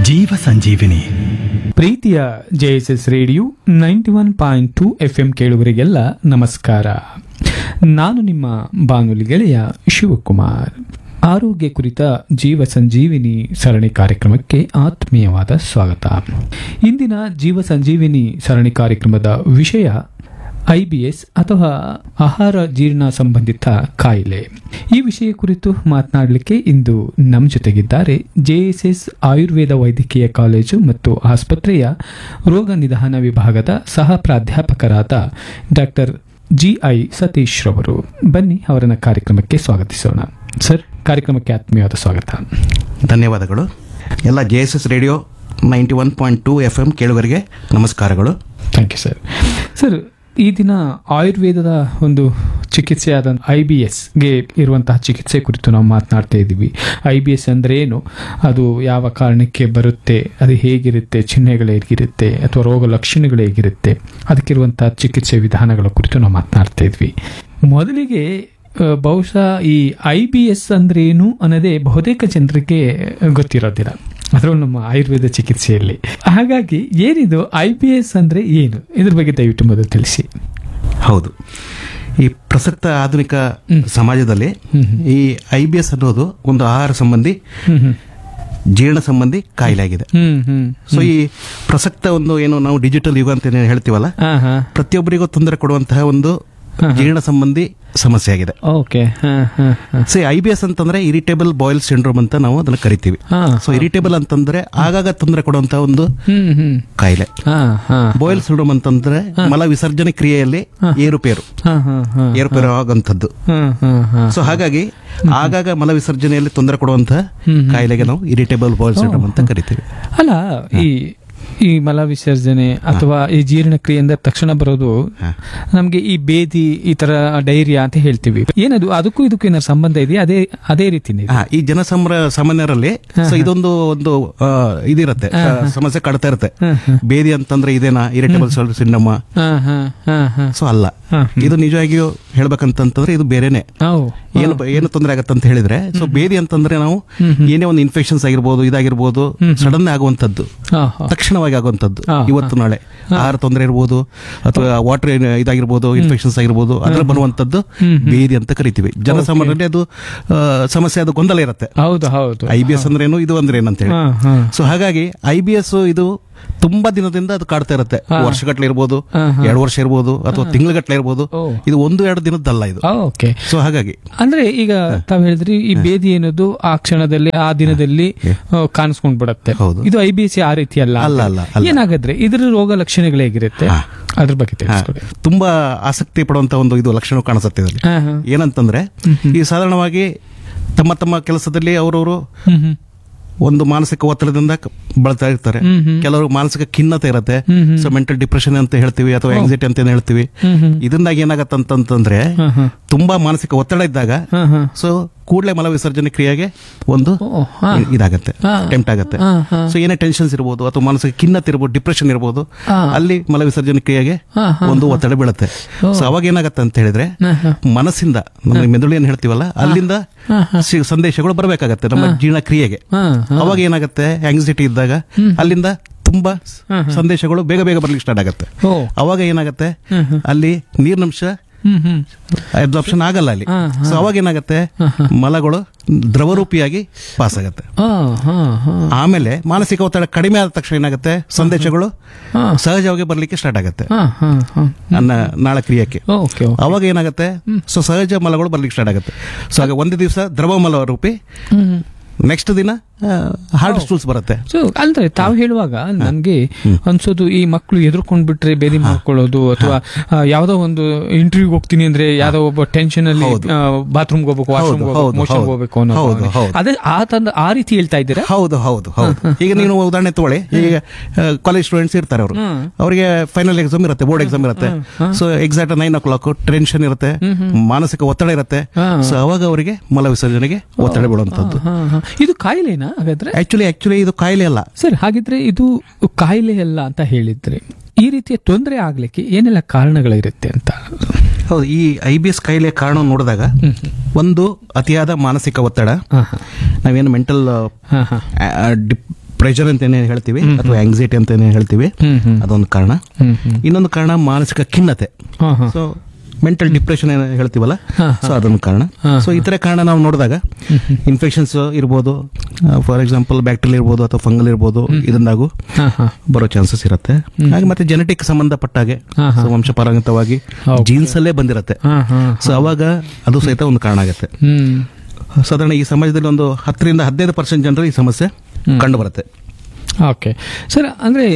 ಜೀವ ಸಂಜೀವಿನಿ ಪ್ರೀತಿಯ JSS radio ninety one point two F M ಕೇಳುಗರಿಗೆಲ್ಲ ನಮಸ್ಕಾರ ನಾನು ನಿಮ್ಮ ಬಾನುಲಿ ಗೆಳೆಯ ಶಿವಕುಮಾರ್ ಆರೋಗ್ಯ ಕುರಿತ ಜೀವ ಸಂಜೀವಿನಿ ಸರಣಿ ಕಾರ್ಯಕ್ರಮಕ್ಕೆ ಆತ್ಮೀಯವಾದ ಸ್ವಾಗತ ಇಂದಿನ ಜೀವ ಸಂಜೀವಿನಿ ಸರಣಿ ಕಾರ್ಯಕ್ರಮದ ವಿಷಯ ಐಬಿಎಸ್ ಅಥವಾ ಆಹಾರ ಜೀರ್ಣ ಸಂಬಂಧಿತ ಕಾಯಿಲೆ ಈ ವಿಷಯ ಕುರಿತು ಮಾತನಾಡಲಿಕ್ಕೆ ಇಂದು ನಮ್ಮ ಜೊತೆಗಿದ್ದಾರೆ ಜೆಎಸ್ಎಸ್ ಆಯುರ್ವೇದ ವೈದ್ಯಕೀಯ ಕಾಲೇಜು ಮತ್ತು ಆಸ್ಪತ್ರೆಯ ರೋಗ ನಿಧಾನ ವಿಭಾಗದ ಸಹ ಪ್ರಾಧ್ಯಾಪಕರಾದ ಡಾಕ್ಟರ್ ಜಿಐ ಸತೀಶ್ ರವರು ಬನ್ನಿ ಅವರನ್ನ ಕಾರ್ಯಕ್ರಮಕ್ಕೆ ಸ್ವಾಗತಿಸೋಣ ಸರ್ ಕಾರ್ಯಕ್ರಮಕ್ಕೆ ಆತ್ಮೀಯವಾದ ಸ್ವಾಗತ ಧನ್ಯವಾದಗಳು ಎಲ್ಲ J S S radio ninety one point two F M ಕೇಳುಗರಿಗೆ ನಮಸ್ಕಾರಗಳು ಥ್ಯಾಂಕ್ ಯು ಸರ್ ಸರ್ ಈ ದಿನ ಆಯುರ್ವೇದದ ಒಂದು ಚಿಕಿತ್ಸೆಯಾದ ಐ ಬಿ ಎಸ್ಗೆ ಇರುವಂತಹ ಚಿಕಿತ್ಸೆ ಕುರಿತು ನಾವು ಮಾತನಾಡ್ತಾ ಇದ್ದೀವಿ ಐ ಬಿ ಎಸ್ ಅಂದರೆ ಏನು ಅದು ಯಾವ ಕಾರಣಕ್ಕೆ ಬರುತ್ತೆ ಅದು ಹೇಗಿರುತ್ತೆ ಚಿಹ್ನೆಗಳು ಹೇಗಿರುತ್ತೆ ಅಥವಾ ರೋಗ ಲಕ್ಷಣಗಳು ಹೇಗಿರುತ್ತೆ ಅದಕ್ಕಿರುವಂತಹ ಚಿಕಿತ್ಸೆ ವಿಧಾನಗಳ ಕುರಿತು ನಾವು ಮಾತನಾಡ್ತಾ ಇದ್ವಿ ಮೊದಲಿಗೆ ಆ, ಬಹುಶಃ ಈ ಐ ಬಿ ಎಸ್ ಅಂದ್ರೆ ಏನು ಅನ್ನೋದೇ ಬಹುತೇಕ ಜನರಿಗೆ ಗೊತ್ತಿರೋದಿಲ್ಲ ಅದರಲ್ಲೂ ನಮ್ಮ ಆಯುರ್ವೇದ ಚಿಕಿತ್ಸೆಯಲ್ಲಿ ಹಾಗಾಗಿ ಏನಿದು ಐ ಬಿ ಎಸ್ ಅಂದ್ರೆ ಏನು ಇದ್ರ ಬಗ್ಗೆ ದಯವಿಟ್ಟು ಮೊದಲು ತಿಳಿಸಿ ಹೌದು ಈ ಪ್ರಸಕ್ತ ಆಧುನಿಕ ಸಮಾಜದಲ್ಲಿ ಈ ಐ ಬಿ ಎಸ್ ಅನ್ನೋದು ಒಂದು ಆಹಾರ ಸಂಬಂಧಿ ಹ್ಮ್ ಹ್ಮ್ ಜೀರ್ಣ ಸಂಬಂಧಿ ಕಾಯಿಲೆ ಆಗಿದೆ ಹ್ಮ್ ಹ್ಮ್ ಸೊ ಈ ಪ್ರಸಕ್ತ ಒಂದು ಏನು ನಾವು ಡಿಜಿಟಲ್ ಯುಗ ಅಂತ ಏನ್ ಹೇಳ್ತೀವಲ್ಲ ಹಾ ಹಾ ಪ್ರತಿಯೊಬ್ಬರಿಗೂ ತೊಂದರೆ ಕೊಡುವಂತಹ ಒಂದು ಜೀರ್ಣ ಸಂಬಂಧಿ ಸಮಸ್ಯೆ ಆಗಿದೆ ಓಕೆ ಹಾ ಹಾ ಹಾ ಸೊ ಐ ಬಿ ಎಸ್ ಅಂತಂದ್ರೆ ಇರಿಟೇಬಲ್ ಬಾಯ್ಲ್ ಸಿಂಡ್ರೋಮ್ ಅಂತ ನಾವು ಅದನ್ನ ಕರಿತೀವಿ ಹಾ ಸೊ ಇರಿಟೇಬಲ್ ಅಂತಂದ್ರೆ ಆಗಾಗ ತೊಂದರೆ ಕೊಡುವಂತಹ ಒಂದು ಹ್ಮ್ ಹ್ಮ್ ಕಾಯಿಲೆ ಹಾ ಹಾ ಬಾಯ್ಲ್ ಸಿಂಡ್ರೋಮ್ ಅಂತಂದ್ರೆ ಮಲ ವಿಸರ್ಜನೆ ಕ್ರಿಯೆಯಲ್ಲಿ ಏರುಪೇರು ಹಾ ಹಾ ಹಾ ಏರುಪೇರು ಆಗುವಂಥದ್ದು ಹಾ ಹಾ ಹಾ ಸೊ ಹಾಗಾಗಿ ಆಗಾಗ ಮಲ ವಿಸರ್ಜನೆಯಲ್ಲಿ ತೊಂದರೆ ಕೊಡುವಂತಹ ಕಾಯಿಲೆಗೆ ನಾವು ಇರಿಟೇಬಲ್ ಬಾಯ್ಲ್ ಸಿಂಡ್ರೋಮ್ ಅಂತ ಕರಿತೀವಿ ಅಲ್ಲ ಈ ಈ ಮಲ ವಿಸರ್ಜನೆ ಅಥವಾ ಈ ಜೀರ್ಣಕ್ರಿಯೆಯಿಂದ ತಕ್ಷಣ ಬರೋದು ನಮ್ಗೆ ಈ ಬೇದಿ ಈ ತರ ಡೈರಿಯಾ ಅಂತ ಹೇಳ್ತೀವಿ ಏನದು ಅದಕ್ಕೂ ಇದಕ್ಕೂ ಏನಾದ್ರು ಸಂಬಂಧ ಇದೆಯಾ ಅದೇ ಅದೇ ರೀತಿನೇ ಹಾ ಈ ಜನಸಂಬ್ರ ಸಾಮಾನ್ಯರಲ್ಲಿ ಸೊ ಇದೊಂದು ಒಂದು ಆ, ಇದಿರತ್ತೆ ಆ, ಸಮಸ್ಯೆ ಕಾಡ್ತಾ ಇರುತ್ತೆ ಬೇದಿ ಅಂತಂದ್ರೆ ಇದೇನಾ ಇರಿಟೇಬಲ್ ಸಿಂಡ್ರೋಮ್ ಹಾ ಹಾ ಹಾ ಹಾ ಸೊ ಅಲ್ಲ ಹಾ. ಇದು ನಿಜವಾಗಿಯೂ ಹೇಳ್ಬೇಕಂತಂದ್ರೆ ಇದು ಬೇರೆನೆ ಹೌ ಏನು ಏನು ತೊಂದರೆ ಆಗತ್ತೆ ಅಂತ ಹೇಳಿದ್ರೆ ಸೊ ಬೇದಿ ಅಂತಂದ್ರೆ ನಾವು ಏನೇ ಒಂದು ಇನ್ಫೆಕ್ಷನ್ಸ್ ಆಗಿರ್ಬೋದು ಇದಾಗಿರ್ಬೋದು ಸಡನ್ ಆಗುವಂತದ್ದು ಹಾ ಹಾ ತಕ್ಷಣವಾಗಿ ಆಗುವಂತದ್ದು ಹಾ, ಇವತ್ತು ನಾಳೆ ಆಹಾರ ತೊಂದರೆ ಇರ್ಬೋದು ಅಥವಾ ವಾಟರ್ ಇದಾಗಿರ್ಬೋದು ಇನ್ಫೆಕ್ಷನ್ಸ್ ಆಗಿರ್ಬೋದು ಅದ್ರ ಬರುವಂತದ್ದು ಬೇದಿ ಅಂತ ಕರಿತೀವಿ ಜನಸಾಮಾನ್ಯರಲ್ಲಿ ಅದು ಆ, ಸಮಸ್ಯೆ ಅದು ಗೊಂದಲ ಇರುತ್ತೆ ಹೌದು ಹೌದು ಐ ಬಿ ಎಸ್ ಅಂದ್ರೇನು ಇದು ಅಂದ್ರೆ ಏನಂತ ಹೇಳಿ ಹಾ ಹಾ ಸೊ ಹಾಗಾಗಿ ಐ ಬಿ ಎಸ್ ಇದು ತುಂಬಾ ದಿನದಿಂದ ಅದು ಕಾಡ್ತಾ ಇರುತ್ತೆ ವರ್ಷಗಟ್ಲೆ ಇರ್ಬೋದು ಹಾ, ಎರಡು ವರ್ಷ ಇರ್ಬೋದು ಅಥವಾ ತಿಂಗಳಗಟ್ಲೆ ಇರ್ಬೋದು ಓ. ಇದು ಒಂದು ಎರಡು ದಿನದ್ದಲ್ಲ ಇದು ಓಕೆ ಸೊ ಹಾಗಾಗಿ ಅಂದ್ರೆ ಈಗ ತಾವ್ ಹೇಳಿದ್ರಿ ಈ ಬೇದಿ ಏನದು ಆ ಕ್ಷಣದಲ್ಲಿ ಆ ದಿನದಲ್ಲಿ ಆ, ಕಾಣಿಸ್ಕೊಂಡ್ ಬಿಡತ್ತೆ ಹೌದು. ಇದು ಐ ಬಿ ಸಿ ಆ ರೀತಿ ಅಲ್ಲ ಅಲ್ಲ, ಅಲ್ಲ, ಅಲ್ಲ. ಏನಾಗದ್ರೆ ಇದ್ರ ರೋಗ ಲಕ್ಷಣಗಳು ಹೇಗಿರುತ್ತೆ ಅದ್ರ ಬಗ್ಗೆ ಹಾ, ತಿಳಿಸ್ಕೊಡಿ ತುಂಬಾ ಆಸಕ್ತಿ ಪಡುವಂತ ಒಂದು ಇದು ಲಕ್ಷಣ ಕಾಣಿಸುತ್ತೆ ಇದರಲ್ಲಿ ಹಾ, ಹಾ. ಏನಂತಂದ್ರೆ ಈ ಸಾಧಾರಣವಾಗಿ ತಮ್ಮ ತಮ್ಮ ಕೆಲಸದಲ್ಲಿ ಅವರವರು ಹ್ಮ್ ಹ್ಮ್ ಒಂದು ಮಾನಸಿಕ ಒತ್ತಡದಿಂದ ಕ- ಬಳಲ್ತಾ ಇರ್ತಾರೆ ಹ್ಮ್ ಹ್ಮ್. ಕೆಲವರು ಮಾನಸಿಕ ಖಿನ್ನತೆ ಇರುತ್ತೆ hmm hmm. So mental depression ಅಂತ ಹೇಳ್ತೀವಿ ಅಥವಾ ಆಂಗ್ಸೈಟಿ ಅಂತ ಏನ್ ಹೇಳ್ತೀವಿ ಹ್ಮ್ ಹ್ಮ್. ಇದರಿಂದಾಗಿ ಏನಾಗತ್ತಂತಂದ್ರೆ ಹಾ, ಹಾ. ತುಂಬಾ ಮಾನಸಿಕ ಒತ್ತಡ ಇದ್ದಾಗ ಹಾ, ಹಾ. ಸೊ ಕೂಡಲೇ ಮಲ ವಿಸರ್ಜನೆ ಕ್ರಿಯೆಗೆ ಒಂದು ಓ, ಹಾ. ಇ- ಇದಾಗತ್ತೆ ಹಾ. ಟೆಂಪ್ಟ್ ಆಗತ್ತೆ ಹಾ, ಹಾ. ಸೊ ಏನೇ ಟೆನ್ಷನ್ಸ್ ಇರ್ಬೋದು ಅಥವಾ ಮಾನಸಿಕ ಖಿನ್ನತೆ ಇರ್ಬೋದು ಡಿಪ್ರೆಷನ್ ಇರ್ಬೋದು ಹಾ. ಅಲ್ಲಿ ಮಲ ವಿಸರ್ಜನೆ ಕ್ರಿಯೆಗೆ ಹಾ, ಹಾ, ಒಂದು ಒತ್ತಡ ಬೀಳುತ್ತೆ ಸೊ ಅವಾಗ ಏನಾಗತ್ತೆ ಅಂತ ಹೇಳಿದ್ರೆ ಹಾ, ಹಾ. ಮನಸ್ಸಿಂದ ನಮ್ಮ ಮೆದುಳು ಏನ್ ಹೇಳ್ತೀವಲ್ಲ ಅಲ್ಲಿಂದ ಸಿ- ಸಂದೇಶಗಳು ಬರಬೇಕಾಗತ್ತೆ ನಮ್ಮ ಜೀರ್ಣ ಕ್ರಿಯೆಗೆ ಹಾ, ಅವಾಗ ಏನಾಗತ್ತೆ ಆಂಗ್ಸೈಟಿ ಇದ್ದಾಗ ಅಲ್ಲಿಂದ ತುಂಬಾ ಸಂದೇಶಗಳು ಬೇಗ ಬೇಗ ಬರ್ಲಿಕ್ಕೆ ಸ್ಟಾರ್ಟ್ ಆಗತ್ತೆ ಓ ಅವಾಗ ಏನಾಗತ್ತೆ ಅಲ್ಲಿ ನೀರಿನಂಶ ಹ್ಮ್ ಹ್ಮ್ ಅಬ್ಸಾರ್ಪ್ಷನ್ ಆಗಲ್ಲ ಅಲ್ಲಿ ಹಾ, ಸೊ ಅವಾಗ ಏನಾಗತ್ತೆ ಮಲಗಳು ದ್ರವರೂಪಿಯಾಗಿ ಪಾಸ್ ಆಗತ್ತೆ ಹಾ ಹಾ ಹಾ ಆಮೇಲೆ ಮಾನಸಿಕ ಒತ್ತಡ ಕಡಿಮೆ ಆದ ತಕ್ಷಣ ಏನಾಗುತ್ತೆ ಸಂದೇಶಗಳು ಹಾ. ಸಹಜವಾಗಿ ಬರ್ಲಿಕ್ಕೆ ಸ್ಟಾರ್ಟ್ ಆಗತ್ತೆ ಹಾ ಹಾ ಹಾ ಅನ್ನ ನಾಳ ಕ್ರಿಯಕ್ಕೆ ಓಕೆ ಓಕೆ ಅವಾಗ ಏನಾಗುತ್ತೆ ಸೊ ಸಹಜ ಮಲಗಳು ಬರ್ಲಿಕ್ಕೆ ಸ್ಟಾರ್ಟ್ ಆಗುತ್ತೆ ಸೊ ಆಗ ಒಂದು ದಿವಸ ದ್ರವ ಮಲ ರೂಪಿ ಹ್ಮ್ ನೆಕ್ಸ್ಟ್ ದಿನ ಹಾರ್ಡ್ ಸ್ಟೂಲ್ಸ್ ಬರುತ್ತೆ ಸೊ ಅಂದ್ರೆ ತಾವು ಹೇಳುವಾಗ ನನ್ಗೆ ಅನ್ಸೋದು ಈ ಮಕ್ಕಳು ಎದುರ್ಕೊಂಡ್ ಬಿಟ್ರೆ ಬೇದಿ ಮಾಡ್ಕೊಳ್ಳೋದು ಅಥವಾ ಆ, ಯಾವ್ದೋ ಒಂದು ಇಂಟರ್ವ್ಯೂಗೆ ಹೋಗ್ತೀನಿ ಅಂದ್ರೆ ಯಾವ್ದೋ ಒಬ್ಬ ಟೆನ್ಷನ್ ಅಲ್ಲಿ ಬಾತ್ರೂಮ್ ಹೋಗ್ಬೇಕು ವಾಶ್ರೂಮ್ ಹೌದು, ಹೋಗ್ಬೇಕು ಹೌದು, ಮೋಷನ್ ಹೌದು. ಹೋಗ್ಬೇಕು ಅನ್ನೋ ಹೌದು, ಭಾವನೆ. ಹೌದು. ಅದೇ ಆ ತಂದ ಆ ರೀತಿ ಹೇಳ್ತಾ ಇದ್ದೀರಾ ಹೌದು ಹೌದು ಹೌದು ಈಗ ನೀನು ಉದಾಹರಣೆ ತಗೊಳ್ಳಿ ಈಗ ಕಾಲೇಜ್ ಸ್ಟೂಡೆಂಟ್ಸ್ ಇರ್ತಾರೆ ಅವರು ಅವರಿಗೆ ಫೈನಲ್ ಎಕ್ಸಾಮ್ ಇರುತ್ತೆ ಬೋರ್ಡ್ ಎಕ್ಸಾಮ್ ಇರುತ್ತೆ so exact nine o'clock tension ಇರುತ್ತೆ ಮಾನಸಿಕ ಒತ್ತಡ ಇರುತ್ತೆ ಹಾ. ಸೊ ಅವಾಗ ಅವರಿಗೆ ಮಲ ವಿಸರ್ಜನೆಗೆ ಒತ್ತಡ ಬೀಳುವಂತದ್ದು ಹಾ, ಹಾ. ಇದು ಕಾಯಿಲೆನಾ ಹಾಗಾದ್ರೆ ಆಕ್ಚುಲಿ ಆಕ್ಚುಲಿ ಇದು ಕಾಯಿಲೆ ಅಲ್ಲ ಸರ್ ಹಾಗಿದ್ರೆ ಇದು ಕಾಯಿಲೆ ಅಲ್ಲ ಅಂತ ಹೇಳಿದ್ರೆ ಈ ರೀತಿಯ ತೊಂದರೆ ಆಗ್ಲಿಕ್ಕೆ ಏನೆಲ್ಲ ಕಾರಣಗಳಿರುತ್ತೆ ಅಂತ ಹೌದು ಈ ಐ ಬಿ ಎಸ್ ಕಾಯಿಲೆ ಕಾರಣ ನೋಡಿದಾಗ ಒಂದು ಅತಿಯಾದ ಮಾನಸಿಕ ಒತ್ತಡ ಹಾ, ಹಾ. ನಾವೇನು ಮೆಂಟಲ್ ಹಾ, ಹಾ. ಪ್ರೆಷರ್ ಅಂತೇನೆ ಹೇಳ್ತೀವಿ ಅಥವಾ ಆಂಗ್ಸೈಟಿ ಅಂತಾನೆ ಹೇಳ್ತೀವಿ ಹ್ಮ್ ಹ್ಮ್ ಅದೊಂದು ಕಾರಣ ಹ್ಮ್ ಹ್ಮ್ ಇನ್ನೊಂದು ಕಾರಣ ಮಾನಸಿಕ ಖಿನ್ನತೆ ಹಾ ಹಾ ಸೊ ಮೆಂಟಲ್ ಡಿಪ್ರೆಷನ್ ಏನು ಹೇಳ್ತೀವಲ್ಲ ಹಾ, ಸೊ ಅದೊಂದು ಕಾರಣ ಹಾ, ಸೊ ಇತರ ಕಾರಣ ನಾವು ನೋಡಿದಾಗ ಇನ್ಫೆಕ್ಷನ್ಸ್ ಇರ್ಬೋದು ಫಾರ್ ಎಕ್ಸಾಂಪಲ್ ಬ್ಯಾಕ್ಟೀರಿಯಲ್ ಇರ್ಬೋದು ಅಥವಾ ಫಂಗಲ್ ಇರ್ಬೋದು ಇದರಿಂದಾಗೂ ಹಾ ಹಾ ಬರೋ ಚಾನ್ಸಸ್ ಇರುತ್ತೆ ಹಾಗೆ ಮತ್ತೆ ಜೆನೆಟಿಕ್ ಸಂಬಂಧಪಟ್ಟ ಹಾಗೆ ಹಾ, ಹಾ. So ವಂಶಪಾರಂಗತವಾಗಿ Okay. ಜೀನ್ಸ್ ಅಲ್ಲೇ ಬಂದಿರತ್ತೆ ಹಾ ಹಾ ಸೊ ಅವಾಗ ಅದು ಸಹಿತ ಒಂದು ಕಾರಣ ಆಗುತ್ತೆ ಹ್ಮ್ ಸಾಧಾರಣ ಈ ಸಮಾಜದಲ್ಲಿ ಒಂದು ಹತ್ತರಿಂದ ಹದಿನೈದು ಪರ್ಸೆಂಟ್ ಜನರು ಈ ಸಮಸ್ಯೆ ಕಂಡು ಬರುತ್ತೆ ಓಕೆ ಸರ್ ಅಂದ್ರೆ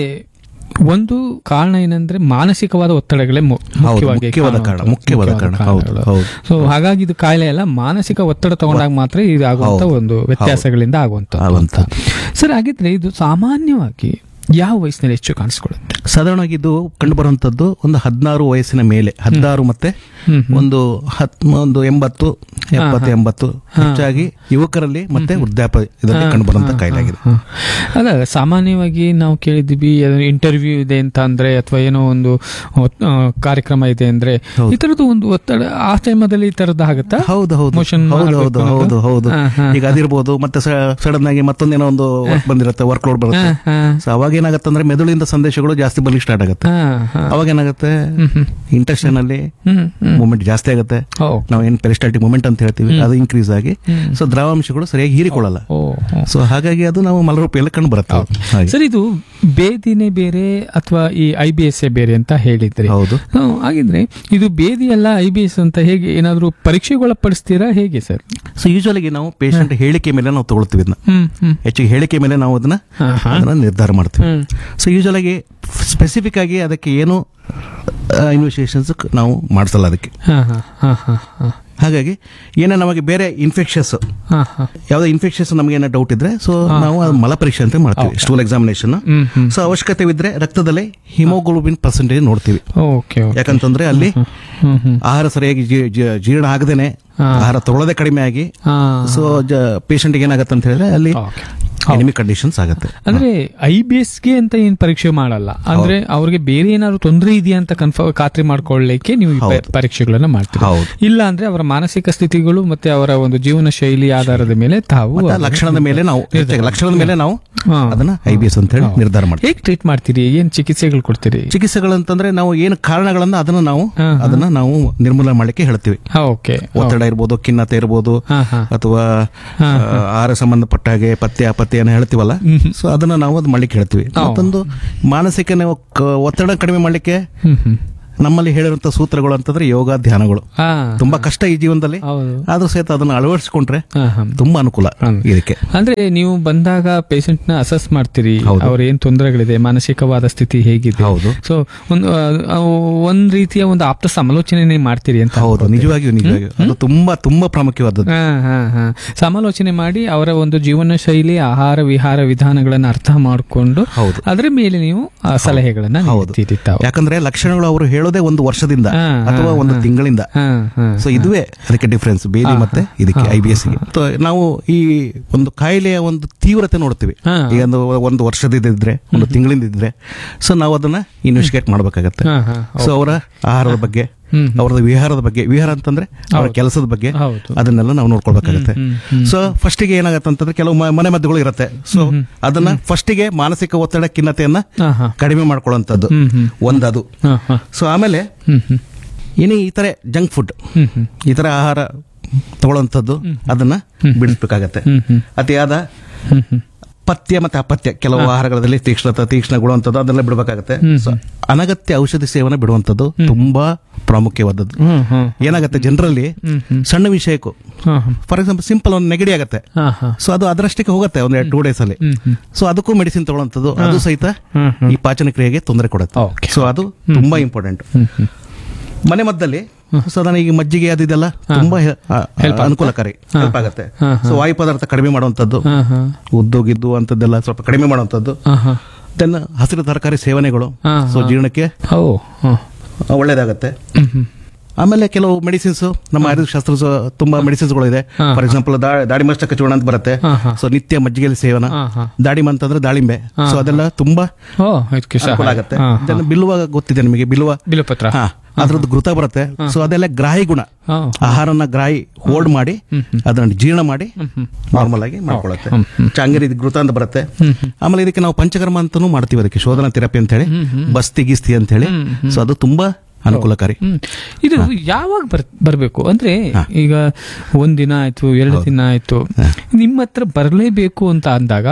ಒಂದು ಕಾರಣ ಏನಂದ್ರೆ ಮಾನಸಿಕವಾದ ಒತ್ತಡಗಳೇ ಮು- ಹೌದು, ಮುಖ್ಯವಾಗಿ ಮುಖ್ಯವಾದ ಕಾರಣ, ಕಾರಣವಾಗ್ತವೆ. ಮುಖ್ಯವಾದ ಕಾರಣ, ಹೌದು, ಕಾರಣಗಳು. ಹೌದು. ಸೊ ಹಾಗಾಗಿ ಇದು ಕಾಯಿಲೆ ಅಲ್ಲ ಮಾನಸಿಕ ಒತ್ತಡ ತಗೊಂಡಾಗ ಮಾತ್ರ ಇದು ಆಗುವಂತ ಹೌದು, ಒಂದು ವ್ಯತ್ಯಾಸಗಳಿಂದ ಆಗುವಂತ ಆಗುವಂತ. ಸರ್ ಹಾಗಿದ್ರೆ ಇದು ಸಾಮಾನ್ಯವಾಗಿ ಯಾವ ವಯಸ್ಸಿನಲ್ಲಿ ಹೆಚ್ಚು ಕಾಣಿಸ್ಕೊಳ್ಳುತ್ತೆ ಸಾಧಾರಣವಾಗಿ ಇದು ಕಂಡು ಬರುವಂತದ್ದು ಒಂದು ಹದಿನಾರು ವಯಸ್ಸಿನ ಮೇಲೆ ಹದಿನಾರು ಮತ್ತೆ ಹ್ಮ್, ಒಂದು ಹತ್ ಒಂದು ಎಂಬತ್ತು ಎಪ್ಪತ್ತು ಎಂಬತ್ತು ಹೆಚ್ಚಾಗಿ ಯುವಕರಲ್ಲಿ ಮತ್ತೆ ವೃದ್ಧಾಪ್ಯ ಇದರಲ್ಲಿ ಕಂಡು ಬರುವಂತ ಕಾಯಿಲೆ ಆಗಿದೆ ಹ. ಅಲ್ಲ ಸಾಮಾನ್ಯವಾಗಿ ನಾವು ಕೇಳಿದ್ವಿ ಇಂಟರ್ವ್ಯೂ ಇದೆ ಅಂತ ಅಂದ್ರೆ ಅಥವಾ ಏನೋ ಒಂದು ಒತ್- ಆ, ಕಾರ್ಯಕ್ರಮ ಇದೆ ಅಂದ್ರೆ ಹೌದು. ಈ ತರದ್ದು ಒಂದು ಒತ್ತಡ ಆ ಟೈಮದಲ್ಲಿ ಈ ತರದ್ದು ಆಗುತ್ತಾ ಹೌದು ಹೌದು Motion ಹೌದು ಮಾಡ್ಬೇಕು ಹೌದು ಅನ್ನೋದು? ಹೌದು ಹೌದು ಹಾ, ಹಾ, ಈಗ ಅದಿರ್ಬೋದು ಮತ್ತೆ ಸಡನ್ ಆಗಿ ಮತ್ತೊಂದೇನೋ ಒಂದು ವರ್ಕ್ ಬಂದಿರುತ್ತೆ ವರ್ಕ್ ಲೋಡ್ ಬರುತ್ತೆ ಹಾ, ಹಾ, ಸೊ ಅವಾಗ ಏನಾಗುತ್ತೆ ಅಂದ್ರೆ ಮೆದುಳಿಂದ ಸಂದೇಶಗಳು ಜಾಸ್ತಿ ಬರ್ಲಿಕ್ಕೆ ಸ್ಟಾರ್ಟ್ ಆಗುತ್ತೆ ಹಾ, ಹಾ. ಅವಾಗ ಏನಾಗುತ್ತೆ ಹ್ಮ್, ಹ್ಮ್, ಇಂಟೆಸ್ಟೈನ್ ಅಲ್ಲಿ ಹ್ಮ್, ಹ್ಮ್. ಮೂಮೆಂಟ್ ಜಾಸ್ತಿ ಆಗುತ್ತೆ ಓ, ನಾವು ಏನ್ ಪೆರಿಸ್ಟಾಲ್ಟಿಕ್ ಮೂಮೆಂಟ್ ಅಂತ ಹೇಳ್ತೀವಿ ಅದು ಇನ್ಕ್ರೀಸ್ ಆಗಿ ಹ್ಮ್. ಸೊ ದ್ರವಾಂಶಗಳು ಸರಿಯಾಗಿ ಹೀರಿಕೊಳ್ಳಲ್ಲ ಓ, ಓ. ಸೊ ಹಾಗಾಗಿ ಅದು ನಾವು ಮಲರೂಪಿಯಲ್ಲಿ ಕಂಡು ಬರುತ್ತೆ ಹಾಗೆ. ಸರ್ ಇದು ಬೇದಿನೇ ಬೇರೆ ಅಥವಾ ಈ ಐ ಬಿ ಎಸ್ ಬೇರೆ ಅಂತ ಹೇಳಿದ್ರಿ ಹೌದು ಹ್ಮ್, ಹಾಗಿದ್ರೆ ಇದು ಬೇದಿ ಅಲ್ಲ ಐ ಬಿ ಎಸ್ ಅಂತ ಹೇಗೆ ಏನಾದ್ರು ಪರೀಕ್ಷೆಗೊಳಪಡಿಸ್ತೀರಾ ಹೇಗೆ ಸರ್ ಸೊ ಯೂಶುವಲಿ ನಾವು ಪೇಷಂಟ್ ಹೇಳಿಕೆ ಮೇಲೆ ನಾವು ತಗೊಳ್ತೀವಿ ಇದನ್ನ ಹ್ಮ್ ಹ್ಮ್ ಹೆಚ್ಚಿಗೆ ಹೇಳಿಕೆ ಮೇಲೆ ನಾವು ಅದನ್ನ ಹಾ, ಹಾ. ಅದನ್ನ ನಿರ್ಧಾರ ಮಾಡ್ತೀವಿ ಹ್ಮ್. ಸೊ ಯೂಶುವಲ್ ಆಗಿ ಸ್ಪೆಸಿಫಿಕ್ ಆಗಿ ಅದಕ್ಕೆ ಏನು ಇನ್ವೆಸ್ಟಿಗೇಷನ್ಸ್ ನಾವು ಮಾಡಿಸಲ್ಲ ಅದಕ್ಕೆ ಹಾ, ಹಾ, ಹಾ, ಹಾ, ಹಾ. ಹಾಗಾಗಿ ಏನೇ ನಮಗೆ ಬೇರೆ ಇನ್ಫೆಕ್ಷನ್ಸ್ ಹಾ, ಹಾ. ಯಾವುದೇ ಇನ್ಫೆಕ್ಷನ್ಸ್ ನಮಗೆ ಏನೋ ಡೌಟ್ ಇದ್ರೆ ಸೊ ನಾವು ಅದು ಮಲ ಪರೀಕ್ಷೆ ಅಂತ ಮಾಡ್ತೀವಿ stool examination hmm, hmm. So ಅವಶ್ಯಕತೆ ಇದ್ರೆ ರಕ್ತದಲ್ಲೇ ಹಿಮೋಗ್ಲೋಬಿನ್ ಪರ್ಸೆಂಟೇಜ್ ನೋಡ್ತೀವಿ ಓಕೆ ಓಕೆ. ಯಾಕಂತಂದ್ರೆ ಅಲ್ಲಿ ಹ್ಮ್, ಹ್ಮ್. ಆಹಾರ ಸರಿಯಾಗಿ ಜೀ- ಜೀ- ಜೀರ್ಣ ಆಗದೇನೆ ಹಾ. ಆಹಾರ ತಗೊಳ್ಳೋದೇ ಕಡಿಮೆ ಆಗಿ ಹಾ. ಸೊ ಪೇಷಂಟ್ಗೆ ಏನಾಗುತ್ತೆ ಅಂತ ಹೇಳಿದ್ರೆ ಅಲ್ಲಿ ಓಕೆ. ಎನಿಮಿ ಕಂಡೀಷನ್ಸ್ ಆಗುತ್ತೆ ಅಂದ್ರೆ ಐ ಬಿ ಗೆ ಅಂತ ಏನ್ ಪರೀಕ್ಷೆ ಮಾಡಲ್ಲ ಅಂದ್ರೆ ಅವ್ರಿಗೆ ಬೇರೆ ಏನಾದ್ರು ತೊಂದರೆ ಇದೆಯಾ ಅಂತ ಕನ್ಫರ್ಮ್ ಖಾತ್ರಿ ಮಾಡ್ಕೊಳ್ಳಿಕ್ಕೆ ನೀವು ಈ ಪ- ಹೌದು. ಪರೀಕ್ಷೆಗಳನ್ನ ಮಾಡ್ತೀರಿ ಹೌದು. ಇಲ್ಲ ಅಂದ್ರೆ ಅವರ ಮಾನಸಿಕ ಸ್ಥಿತಿಗಳು ಮತ್ತೆ ಅವರ ಒಂದು ಜೀವನ ಶೈಲಿ ಆಧಾರದ ಮೇಲೆ ತಾವು ಮತ್ತೆ ಅದನ್ನ- ಲಕ್ಷಣದ ಮೇಲೆ ನಾವು ಹೆಚ್ಚಾಗಿ ಲಕ್ಷಣದ ಮೇಲೆ ನಾವು ಹಾ. ಅದನ್ನ ಐ ಬಿ ಎಸ್ ಅಂತ ಹೇಳಿ ನಿರ್ಧಾರ ಮಾಡ್ತೀವಿ ಹೇಗ್ ಟ್ರೀಟ್ ಮಾಡ್ತೀರಿ ಏನ್ ಚಿಕಿತ್ಸೆಗಳು ಕೊಡ್ತೀರಿ ಚಿಕಿತ್ಸೆಗಳಂತಂದ್ರೆ ನಾವು ಏನು ಕಾರಣಗಳನ್ನ ಅದನ್ನ ನಾವು ಹಾ, ಹಾ. ಅದನ್ನ ನಾವು ನಿರ್ಮೂಲನೆ ಮಾಡ್ಲಿಕ್ಕೆ ಹೇಳ್ತೀವಿ ಓಕೆ ಒತ್ತಡ ಇರ್ಬೋದು ಖಿನ್ನತೆ ಇರ್ಬೋದು ಹಾ ಹಾ ಅಥವಾ ಆ, ಆಹಾರ ಸಂಬಂಧಪಟ್ಟ ಹಾಗೆ ಪತ್ತೆ ಅಪತ್ತೆ ಏನೋ ಹೇಳ್ತೀವಲ್ಲ ಸೊ ಅದನ್ನ ನಾವು ಅದು ಮಾಡ್ಲಿಕ್ಕೆ ಹೇಳ್ತೀವಿ ಮತ್ತೊಂದು ಮಾನಸಿಕ ನಾವು ಕ- ಒತ್ತಡ ಕಡಿಮೆ ಮಾಡ್ಲಿಕ್ಕೆ ಹ್ಮ್ ಹ್ಮ್ ನಮ್ಮಲ್ಲಿ ಹೇಳಿರುವಂತ ಸೂತ್ರಗಳು ಅಂತಂದ್ರೆ ಯೋಗ ಧ್ಯಾನಗಳು ಹಾ ತುಂಬಾ ಕಷ್ಟ ಈ ಜೀವನದಲ್ಲಿ ಹೌದು ಆದ್ರೂ ಸಹಿತ ಅದನ್ನ ಅಳವಡಿಸಿಕೊಂಡ್ರೆ ಹಾ ಹಾ ತುಂಬಾ ಅನುಕೂಲ ಹ್ಮ್. ಇದಕ್ಕೆ ಅಂದ್ರೆ ನೀವು ಬಂದಾಗ ಪೇಷಂಟ್ ನ ಅಸೆಸ್ ಮಾಡ್ತೀರಿ ಹೌದು. ಅವ್ರ ಏನ್ ತೊಂದರೆಗಳಿದೆ ಮಾನಸಿಕವಾದ ಸ್ಥಿತಿ ಹೇಗಿದೆ ಹೌದು ಸೊ ಒಂದು ಆ, ಒಂದ್ ರೀತಿಯ ಒಂದು ಆಪ್ತ ಸಮಾಲೋಚನೆ ಮಾಡ್ತೀರಿ ಅಂತ ಹೌದು ಅನ್ಕೊಳ್ತೇನೆ. ನಿಜವಾಗಿಯೂ ನಿಜವಾಗಿಯೂ ಅದು ತುಂಬಾ ತುಂಬಾ ಪ್ರಾಮುಖ್ಯವಾದದ್ದು ಹಾ, ಹಾ, ಹಾ. ಸಮಾಲೋಚನೆ ಮಾಡಿ ಅವರ ಒಂದು ಜೀವನ ಶೈಲಿ ಆಹಾರ ವಿಹಾರ ವಿಧಾನಗಳನ್ನ ಅರ್ಥ ಮಾಡಿಕೊಂಡು ಹೌದು ಅದರ ಮೇಲೆ ನೀವು ಆ, ಸಲಹೆಗಳನ್ನ ಹೌದು. ನೀಡ್ತೀರಿ ತಾವು ಯಾಕಂದ್ರೆ ಲಕ್ಷಣಗಳು ಅವರು ಹೇಳೋದೇ ಒಂದು ವರ್ಷದಿಂದ ಹಾ, ಹಾ, ಅಥವಾ ಒಂದು ತಿಂಗಳಿಂದ ಹಾ, ಹಾ. ಸೊ ಇದುವೇ ಅದಕ್ಕೆ ಡಿಫ್ರೆನ್ಸ್ ಬೇದಿ ಮತ್ತೆ ಇದಕ್ಕೆ ಐ ಬಿ ಎಸ್ ನಾವು ಈ ಒಂದು ಕಾಯಿಲೆಯ ಒಂದು ತೀವ್ರತೆ ನೋಡ್ತೀವಿ ಹಾ. ಈಗ ಒಂದು ಒಂದು ವರ್ಷದಿಂದ ಇದ್ರೆ ಒಂದು ತಿಂಗಳಿಂದ ಇದ್ರೆ ಸೊ ನಾವು ಅದನ್ನ ಇನ್ವೆಸ್ಟಿಗೇಟ್ ಮಾಡ್ಬೇಕಾಗತ್ತೆ ಹಾ, ಹಾ. ಸೊ ಅವರ ಆಹಾರದ ಬಗ್ಗೆ ಹ್ಮ್. ಅವ್ರದ್ದು ವಿಹಾರದ ಬಗ್ಗೆ ವಿಹಾರ ಅಂತಂದ್ರೆ ಅವರ ಕೆಲಸದ ಬಗ್ಗೆ ಹೌದು ಅದನ್ನೆಲ್ಲ ನಾವು ನೋಡ್ಕೊಳ್ಬೇಕಾಗತ್ತೆ ಹ್ಮ್, ಹ್ಮ್. ಸೊ ಫಸ್ಟಿಗೆ ಏನಾಗತ್ತೆ ಅಂತಂದ್ರೆ ಕೆಲವು ಮ- ಮನೆ ಮದ್ದುಗಳು ಇರುತ್ತೆ ಸೊ ಅದನ್ನ ಫಸ್ಟಿಗೆ ಮಾನಸಿಕ ಒತ್ತಡ ಖಿನ್ನತೆಯನ್ನ ಹಾ, ಹಾ. ಕಡಿಮೆ ಮಾಡ್ಕೊಳ್ಳುವಂಥದ್ದು ಹ್ಮ್, ಹ್ಮ್. ಒಂದದು ಹಾ, ಹಾ. ಸೊ ಆಮೇಲೆ ಹ್ಮ್, ಹ್ಮ್. ಇನ್ನು ಈ ತರ ಜಂಕ್ ಫುಡ್ ಹ್ಮ್, ಹ್ಮ್. ಈ ತರ ಆಹಾರ ತಗೊಳ್ಳುವಂಥದ್ದು ಅದನ್ನ ಬಿಡಿಸ್ಬೇಕಾಗತ್ತೆ ಹ್ಮ್, ಹ್ಮ್. ಅತಿಯಾದ ಹ್ಮ್, ಹ್ಮ್. ಪಥ್ಯ ಮತ್ತೆ ಅಪಥ್ಯ ಕೆಲವು ಆಹಾರಗಳಲ್ಲಿ ತೀಕ್ಷ್ಣತ ತೀಕ್ಷ್ಣ ಗುಣವಂಥದ್ದು ಅದನ್ನೆಲ್ಲ ಬಿಡಬೇಕಾಗತ್ತೆ ಸೊ ಅನಗತ್ಯ ಔಷಧಿ ಸೇವನೆ ಬಿಡುವಂಥದ್ದು ತುಂಬಾ ಪ್ರಾಮುಖ್ಯವಾದದ್ದು ಹ್ಮ್, ಹ್ಮ್. ಏನಾಗುತ್ತೆ ಜನರಲ್ಲಿ ಹ್ಮ್, ಹ್ಮ್. ಸಣ್ಣ ವಿಷಯಕ್ಕೂ ಹಾ, ಹಾ. ಫಾರ್ ಎಕ್ಸಾಂಪಲ್ ಸಿಂಪಲ್ ಒಂದು ನೆಗಡಿ ಆಗುತ್ತೆ ಹಾ, ಹಾ. ಸೊ ಅದು ಅದರಷ್ಟಕ್ಕೆ ಹೋಗುತ್ತೆ ಒಂದು ಟೂ ಡೇಸ್ ಅಲ್ಲಿ ಹ್ಮ್, ಹ್ಮ್. ಸೊ ಅದಕ್ಕೂ ಮೆಡಿಸಿನ್ ತಗೊಳ್ಳೋಂಥದ್ದು ಅದು ಸಹಿತ ಹ್ಮ್, ಹ್ಮ್. ಈ ಪಾಚನ ಕ್ರಿಯೆಗೆ ತೊಂದರೆ ಕೊಡುತ್ತೆ Okay. ಸೊ ಅದು ತುಂಬಾ ಇಂಪಾರ್ಟೆಂಟ್ ಹ್ಮ್, ಹ್ಮ್. ಮನೆ ಮದ್ದಲ್ಲಿ ಸಾಧಾರಣ ಈಗ ಮಜ್ಜಿಗೆ ಅದು ಇದೆಲ್ಲ ತುಂಬಾ ಹೆ- ಆ- ಆ- ಅನುಕೂಲಕಾರಿ ಹೆಲ್ಪ್ ಆಗುತ್ತೆ ಹಾ, ಸೊ ವಾಯು ಪದಾರ್ಥ ಕಡಿಮೆ ಮಾಡುವಂಥದ್ದು ಹಾ, ಹಾ. ಉದ್ದು ಗಿದ್ದು ಅಂತದ್ದೆಲ್ಲ ಸ್ವಲ್ಪ ಕಡಿಮೆ ಮಾಡುವಂಥದ್ದು ಹಾ, ಹಾ. ದೆನ್ ಹಸಿರು ತರಕಾರಿ ಸೇವನೆಗಳು ಹಾ, ಸೊ ಜೀರ್ಣಕ್ಕೆ ಓ ಹಾ. ಒಳ್ಳೇದಾಗತ್ತೆ ಹ್ಮ್, ಹ್ಮ್. ಆಮೇಲೆ ಕೆಲವು ಮೆಡಿಸಿನ್ಸ್ ನಮ್ಮ ಆಯುರ್ವೇದ ಶಾಸ್ತ್ರ ತುಂಬಾ ಮೆಡಿಸಿನ್ಸ್ಗಳು ಇದೆ ಹಾ, ಫಾರ್ ಎಕ್ಸಾಂಪಲ್ ದಾಡಿ ಮಸ್ತಕ ಚೂರ್ಣ ಅಂತ ಬರುತ್ತೆ ಹಾ, ಹಾ. ಸೊ ನಿತ್ಯ ಮಜ್ಜಿಗೆಯಲ್ಲಿ ಸೇವನ ಹಾ, ಹಾ. ದಾಡಿಮ ಅಂತಂದ್ರೆ ದಾಳಿಂಬೆ ಸೊ ಅದೆಲ್ಲ ತುಂಬಾ ಓ ಇದಕ್ಕೆ ಸಹ ಅನುಕೂಲ ಆಗುತ್ತೆ ಹಾ, ಹಾ. Then ಬಿಲ್ವ ಗೊತ್ತಿದೆ ನಿಮಗೆ ಬಿಲ್ವ ಬಿಲಪತ್ರ ಹಾ ಅದ್ರದ್ದು ಘೃತ ಬರುತ್ತೆ ಸೊ ಅದೆಲ್ಲ ಗ್ರಾಹಿ ಗುಣ ಹಾ. ಆಹಾರನ ಗ್ರಾಹಿ ಹೋಲ್ಡ್ ಮಾಡಿ ಅದನ್ನ ಜೀರ್ಣ ಮಾಡಿ ನಾರ್ಮಲ್ ಆಗಿ ಮಾಡ್ಕೊಳ್ಳುತ್ತೆ ಚಾಂಗರಿ ಘೃತ ಅಂತ ಬರುತ್ತೆ ಆಮೇಲೆ ಇದಕ್ಕೆ ನಾವು ಪಂಚಕರ್ಮ ಅಂತಾನೂ ಮಾಡ್ತೀವಿ ಅದಕ್ಕೆ ಶೋಧನಾ ಥೆರಪಿ ಅಂತ ಹೇಳಿ ಬಸ್ತಿ ಗಿಸ್ತಿ ಅಂತ ಹೇಳಿ ಸೊ ಅದು ತುಂಬಾ ಅನುಕೂಲಕಾರಿ ಹ್ಮ್. ಇದು ಯಾವಾಗ ಬರ್ ಬರ್ಬೇಕು ಅಂದ್ರೆ ಈಗ ಒಂದ್ ದಿನ ಆಯ್ತು ಎರಡು ದಿನ ಆಯ್ತು ನಿಮ್ಮ ಹತ್ರ ಬರಲೇಬೇಕು ಅಂತ ಅಂದಾಗ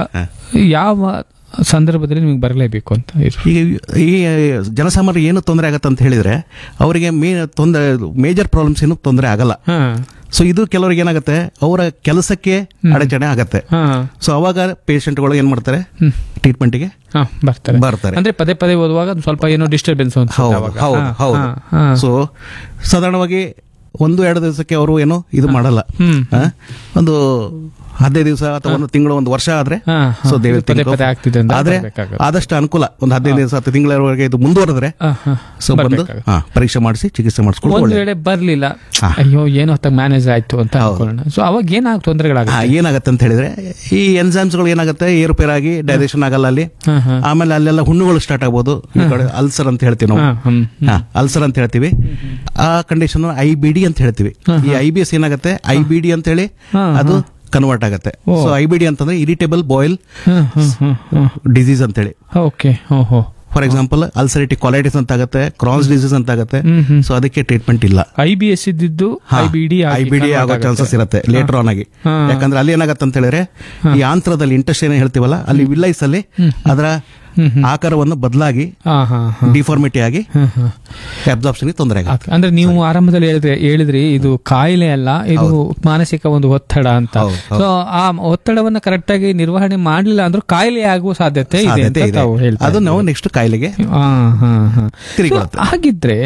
ಯಾವ ಸಂದರ್ಭದಲ್ಲಿ ನಿಮಗೆ ಬರಲೇಬೇಕು ಅಂತ ಇರು ಈಗ ಈ ಜನಸಾಮಾನ್ಯರಿಗೆ ಏನು ತೊಂದರೆ ಆಗತ್ತೆ ಅಂತ ಹೇಳಿದ್ರೆ ಅವರಿಗೆ ಮೇ ತೊಂದರೆ ಮೇಜರ್ ಪ್ರಾಬ್ಲಮ್ಸ್ ಏನು ತೊಂದರೆ ಆಗಲ್ಲ ಹಾ ಸೊ ಇದು ಕೆಲವರಿಗೆ ಏನಾಗುತ್ತೆ ಅವರ ಕೆಲಸಕ್ಕೆ ಅಡಚಣೆ ಆಗತ್ತೆ ಹಾ ಸೊ ಅವಾಗ ಪೇಷಂಟ್ಗಳು ಏನ್ ಮಾಡ್ತಾರೆ ಹ್ಮ್. ಟ್ರೀಟ್ಮೆಂಟ್ಗೆ ಹಾ ಬರ್ತಾರೆ ಬರ್ತಾರೆ ಅಂದ್ರೆ ಪದೇ ಪದೇ ಓದುವಾಗ ಒಂದ್ ಸ್ವಲ್ಪ ಏನೋ ಡಿಸ್ಟರ್ಬೆನ್ಸ್ ಹೌದು ಹೌದು ಹೌದು ಸೊ ಸಾಧಾರಣವಾಗಿ ಒಂದು ಎರಡು ದಿವಸಕ್ಕೆ ಅವರು ಏನು ಇದು ಮಾಡಲ್ಲ ಹ್ಮ್. ಆ? ಒಂದು ಹದಿನೈದು ದಿವಸ ಅಥವಾ ಒಂದು ತಿಂಗಳು ಒಂದು ವರ್ಷ ಆದ್ರೆ ಹಾ, ಹಾ. ಸೊ ದೇ will ಪದೇ think of- ಪದೇ ಆಗ್ತಿದೆ ಅಂದ್ರೆ ಆದ್ರೆ ಬರ್ಬೇಕಾಗುತ್ತೆ. ಆದಷ್ಟು ಅನುಕೂಲ ಒಂದು ಹದಿನೈದು ದಿವಸ ಹತ್ತು ತಿಂಗಳವರೆಗೆ ಇದು ಮುಂದುವರೆದ್ರೆ ಸೊ ಬಂದು ಬರ್ಬೇಕಾಗುತ್ತೆ. ಹಾ, ಪರೀಕ್ಷೆ ಮಾಡಿಸಿ ಚಿಕಿತ್ಸೆ ಮಾಡಿಸ್ಕೊಂಡು ಒಂದ್ ಒಳ್ಳೆ ವೇಳೆ ಬರ್ಲಿಲ್ಲ ಹಾ. ಅಯ್ಯೋ ಏನೋ ಹೊತ್ತಾಗ ಮ್ಯಾನೇಜ್ ಆಯ್ತು ಅಂತ ಅನ್ಕೊಳ್ಳೋಣ ಸೊ ಅವಾಗ ಏನಾಗ ತೊಂದರೆಗಳಾಗುತ್ತೆ ಹಾ, ಏನಾಗತ್ತೆ ಅಂತ ಹೇಳಿದ್ರೆ ಈ ಎಂಜಾಮ್ಸ್ಗಳು ಏನಾಗುತ್ತೆ ಏರುಪೇರಾಗಿ ಡೈಜೆಷನ್ ಆಗಲ್ಲ ಅಲ್ಲಿ ಹಾ, ಹಾ. ಆಮೇಲೆ ಅಲ್ಲೆಲ್ಲ ಹುಣ್ಣುಗಳು ಸ್ಟಾರ್ಟ್ ಆಗ್ಬೋದು ಈ ಕಡೆ ಅಲ್ಸರ್ ಅಂತ ಹೇಳ್ತೀವಿ ನಾವು ಹಾ, ಹ್ಮ್. ಅಲ್ಸರ್ ಅಂತ ಹೇಳ್ತೀವಿ ಆ ಕಂಡೀಷನ್ ಐ ಬಿ ಡಿ ಅಂತ ಹೇಳ್ತೀವಿ ಈ ಐ ಬಿ ಎಸ್ ಏನಾಗುತ್ತೆ ಐ ಬಿ ಡಿ ಅಂತ ಹೇಳಿ ಹಾ, ಅದು ಕನ್ವರ್ಟ್ ಆಗುತ್ತೆ ಸೊ ಐ ಬಿ ಡಿ ಅಂತಂದ್ರೆ irritable bowel hmm, hmm, hmm, hmm. Disease ಅಂತ ಹೇಳಿ ಓಕೆ ಓಹೋ ಫಾರ್ ಎಕ್ಸಾಂಪಲ್ ಅಲ್ಸರೇಟಿಕ್ ಕಾಲೈಟಿಸ್ ಅಂತ ಆಗುತ್ತೆ ಕ್ರಾನ್ಸ್ ಡಿಸೀಸ್ ಅಂತ ಆಗುತ್ತೆ ಹ್ಮ್, ಹ್ಮ್. ಸೊ ಅದಕ್ಕೆ ಟ್ರೀಟ್ಮೆಂಟ್ ಇಲ್ಲ ಐ ಬಿ ಎಸ್ ಇದ್ದಿದ್ದು I B D I B D ಆಗೋ ಚಾನ್ಸಸ್ ಇರುತ್ತೆ ಲೇಟರ್ ಆನ್ ಆಗಿ ಹಾ. ಯಾಕಂದ್ರೆ ಅಲ್ಲಿ ಏನಾಗತ್ತೆ ಅಂತ ಹೇಳಿದ್ರೆ ಈ ಆಂತ್ರದಲ್ಲಿ ಇಂಟೆಸ್ಟ್ ಏನ್ ಹೇಳ್ತೀವಲ್ಲ ಅಲ್ಲಿ ವಿಲ್ಲೈಸ್ ಅಲ್ಲಿ ಅದರ ಹ್ಮ್, ಆಕಾರವನ್ನು ಬದಲಾಗಿ ಹಾ ಹಾ ಹಾ ಡಿಫಾರ್ಮಿಟಿ ಆಗಿ ಹಾ, ಹಾ. ಅಬ್ಸಾರ್ಪ್ಷನ್ ತೊಂದರೆ ಆಗುತ್ತೆ Okay. ಅಂದ್ರೆ ನೀವು ಆರಂಭದಲ್ಲಿ ಹೇಳಿದ್ರೆ ಹೇಳಿದ್ರಿ ಇದು ಕಾಯಿಲೆ ಅಲ್ಲ ಇದು ಮಾನಸಿಕ ಒಂದು ಒತ್ತಡ ಅಂತ ಹೌದು, ಸೊ ಆ ಒತ್ತಡವನ್ನ ಕರೆಕ್ಟ್ ಆಗಿ ನಿರ್ವಹಣೆ ಮಾಡ್ಲಿಲ್ಲ ಅಂದ್ರೂ ಕಾಯಿಲೆ ಆಗುವ ಸಾಧ್ಯತೆ ಇದೆ ಸಾಧ್ಯತೆ ಅಂತ ಇದೆ. ತಾವು ಹೇಳ್ತಾ ಅದು ನಾವು ನೆಕ್ಸ್ಟ್ ಕಾಯಿಲೆಗೆ ಹಾ, ಹಾ, ಹಾ. ತಿರುಗಿಕೊಳ್ಳುತ್ತೆ. So, ಹಾಗಿದ್ರೆ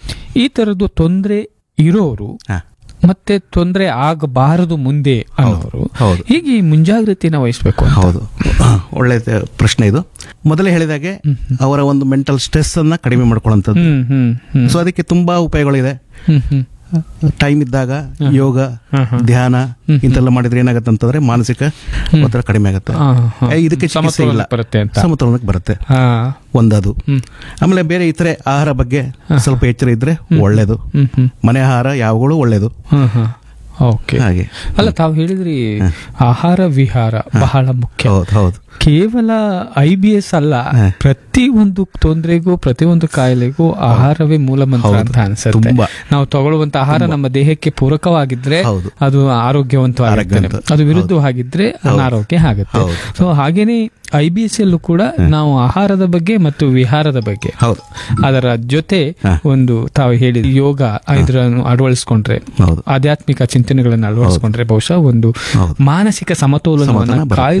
ಈ ತರದ್ದು ತೊಂದರೆ ಇರೋರು ಹಾ. ಮತ್ತೆ ತೊಂದರೆ ಆಗಬಾರದು ಮುಂದೆ ಅನ್ನೋರು ಹೌದು. ಹೀಗೆ ಈ ಮುಂಜಾಗ್ರತೆನ ವಹಿಸ್ಬೇಕು ಅಂತ. ಹೌದು ಒಳ್ಳೆ ತ- ಪ್ರಶ್ನೆ ಇದು ಮೊದಲೇ ಹೇಳಿದಾಗೆ ಅವರ ಒಂದು ಮೆಂಟಲ್ ಸ್ಟ್ರೆಸ್ ಅನ್ನ ಕಡಿಮೆ ಮಾಡ್ಕೊಳ್ಳುವಂಥದ್ದು ಹ್ಮ್ ಹ್ಮ್ ಹ್ಮ್ ಸೊ ಅದಕ್ಕೆ ತುಂಬಾ ಉಪಾಯಗಳಿದೆ ಹ್ಮ್ ಹ್ಮ್ ಟೈಮ್ ಇದ್ದಾಗ ಯೋಗ ಹಾ, ಹಾ. ಧ್ಯಾನ ಇಂತೆಲ್ಲ ಮಾಡಿದ್ರೆ ಏನಾಗುತ್ತೆ ಅಂತಂದ್ರೆ ಮಾನಸಿಕ ಒತ್ತಡ ಕಡಿಮೆ ಆಗುತ್ತೆ ಹಾ, ಹಾ. ಏ, ಇದಕ್ಕೆ ಚಿಕಿತ್ಸೆ ಸಮತೋಲನ ಇಲ್ಲ ಬರುತ್ತೆ ಅಂತ. ಸಮತೋಲನಕ್ಕೆ ಬರುತ್ತೆ ಹಾ ಒಂದದು ಹ್ಮ್ ಆಮೇಲೆ ಬೇರೆ ಇತರೆ ಆಹಾರ ಬಗ್ಗೆ ಸ್ವಲ್ಪ ಎಚ್ಚರ ಇದ್ರೆ ಒಳ್ಳೇದು ಹ್ಮ್ ಹ್ಮ್ ಮನೆ ಆಹಾರ ಯಾವಾಗಲೂ ಒಳ್ಳೇದು ಹಾ ಹಾ ಓಕೆ ಹಾಗೆ ಅಲ್ಲ ತಾವು ಹೇಳಿದ್ರಿ ಆಹಾರ ವಿಹಾರ ಬಹಳ ಮುಖ್ಯ ಹೌದು ಹೌದು ಕೇವಲ ಐ ಬಿ ಎಸ್ ಅಲ್ಲ ಪ್ರತಿ ಒಂದು ತೊಂದರೆಗೂ ಪ್ರತಿ ಒಂದು ಕಾಯಿಲೆಗೂ ಆಹಾರವೇ ಮೂಲ ಮಂತ್ರ ಹೌದು. ಅಂತ ಅನ್ಸುತ್ತೆ ತುಂಬಾ. ನಾವು ತಗೊಳ್ಳುವಂತ ಆಹಾರ ನಮ್ಮ ದೇಹಕ್ಕೆ ಪೂರಕವಾಗಿದ್ರೆ ಹೌದು. ಅದು ಆರೋಗ್ಯವಂತವಾಗಿರ್ತದೆ ಆರೋಗ್ಯವಂತ. ಅದು ವಿರುದ್ಧವಾಗಿದ್ರೆ ಅನಾರೋಗ್ಯ ಆಗುತ್ತೆ ಹೌದು. ಸೊ ಹಾಗೇನೆ ಐ ಬಿ ಎಸ್ ಅಲ್ಲೂ ಕೂಡ ನಾವು ಆಹಾರದ ಬಗ್ಗೆ ಮತ್ತು ವಿಹಾರದ ಬಗ್ಗೆ ಹೌದು ಅದರ ಜೊತೆ ಒಂದು ತಾವು ಹೇಳಿ ಯೋಗ ಇದನ್ನು ಅಳವಡಿಸ್ಕೊಂಡ್ರೆ ಹೌದು ಆಧ್ಯಾತ್ಮಿಕ ಚಿಂತನೆಗಳನ್ನು ಅಳವಡಿಸ್ಕೊಂಡ್ರೆ ಬಹುಶಃ ಒಂದು ಹೌದು. ಮಾನಸಿಕ ಸಮತೋಲನವನ್ನು ಸಮತೋಲನ ಬರುತ್ತೆ. ಕಾಯ್ದು